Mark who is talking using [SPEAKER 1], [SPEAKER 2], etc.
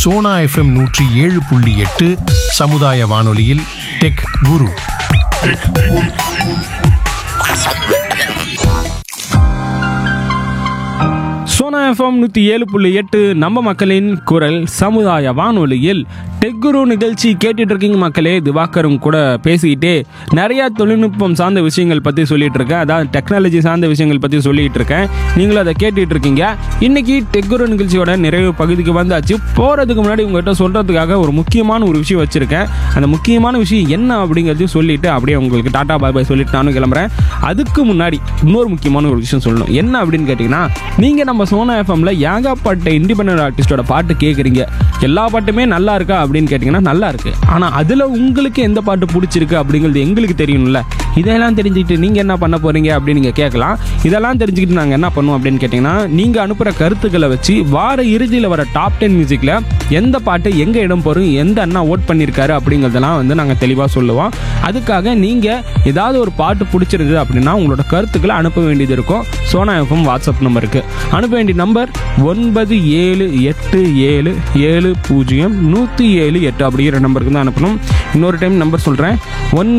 [SPEAKER 1] Sona FM நூற்றி ஏழு புள்ளி எட்டு சமுதாய வானொலியில் டெக் குரு
[SPEAKER 2] சோனா எஃப்எம் நூற்றி ஏழு புள்ளி எட்டு நம்ம மக்களின் குரல் சமுதாய வானொலியில் டெக்குரு நிகழ்ச்சி கேட்டுட்டு இருக்கீங்க மக்களே திவாகரும் கூட பேசிக்கிட்டே நிறைய தொழில்நுட்பம் சார்ந்த விஷயங்கள் பற்றி சொல்லிட்டு இருக்கேன் அதாவது டெக்னாலஜி சார்ந்த விஷயங்கள் பற்றி சொல்லிட்டு இருக்கேன் நீங்களும் அதை கேட்டுட்டு இருக்கீங்க இன்னைக்கு டெக்குரு நிகழ்ச்சியோட நிறைவு பகுதிக்கு வந்தாச்சு போகிறதுக்கு முன்னாடி உங்கள்கிட்ட சொல்கிறதுக்காக ஒரு முக்கியமான ஒரு விஷயம் வச்சுருக்கேன் அந்த முக்கியமான விஷயம் என்ன அப்படிங்கிறதையும் சொல்லிட்டு அப்படியே உங்களுக்கு டாடா பாய் பாய் சொல்லிட்டு நானும் கிளம்புறேன் அதுக்கு முன்னாடி இன்னொரு முக்கியமான ஒரு விஷயம் சொல்லணும் என்ன அப்படின்னு கேட்டிங்கன்னா நீங்கள் நம்ம சோனா எஃப்எம்ல ஏகப்பட்ட இண்டிபெண்டன்ட் ஆர்டிஸ்டோட பாட்டு கேட்குறீங்க எல்லா பாட்டுமே நல்லா இருக்கா அப்படின்னு கேட்டிங்கன்னா நல்லா இருக்கு ஆனால் அதில் உங்களுக்கு எந்த பாட்டு பிடிச்சிருக்கு அப்படிங்கிறது எங்களுக்கு தெரியணும்ல இதெல்லாம் தெரிஞ்சுக்கிட்டு நீங்கள் என்ன பண்ண போகிறீங்க அப்படின்னு நீங்கள் கேட்கலாம் இதெல்லாம் தெரிஞ்சுக்கிட்டு நாங்கள் என்ன பண்ணுவோம் அப்படின்னு கேட்டிங்கன்னா நீங்கள் அனுப்புகிற கருத்துக்களை வச்சு வார இறுதியில் வர டாப் டென் மியூசிக்கில் எந்த பாட்டு எங்கே இடம் போகிறோம் எந்த அண்ணா ஓட் பண்ணியிருக்காரு அப்படிங்கிறதெல்லாம் வந்து நாங்கள் தெளிவாக சொல்லுவோம் அதுக்காக நீங்கள் ஏதாவது ஒரு பாட்டு பிடிச்சிருந்தது அப்படின்னா உங்களோட கருத்துக்களை அனுப்ப வேண்டியது இருக்கும் சோனா எஃப்எம் வாட்ஸ்அப் நம்பருக்கு அனுப்ப வேண்டிய நம்பர் ஒன்பது ஏழு எட்டு ஏழு ஏழு பூஜ்ஜியம் நூற்றி ஏழு எட்டு அப்படிங்கிற நம்பருக்கு தான் அனுப்பணும் இன்னொரு டைம் நம்பர் சொல்கிறேன் ஒன்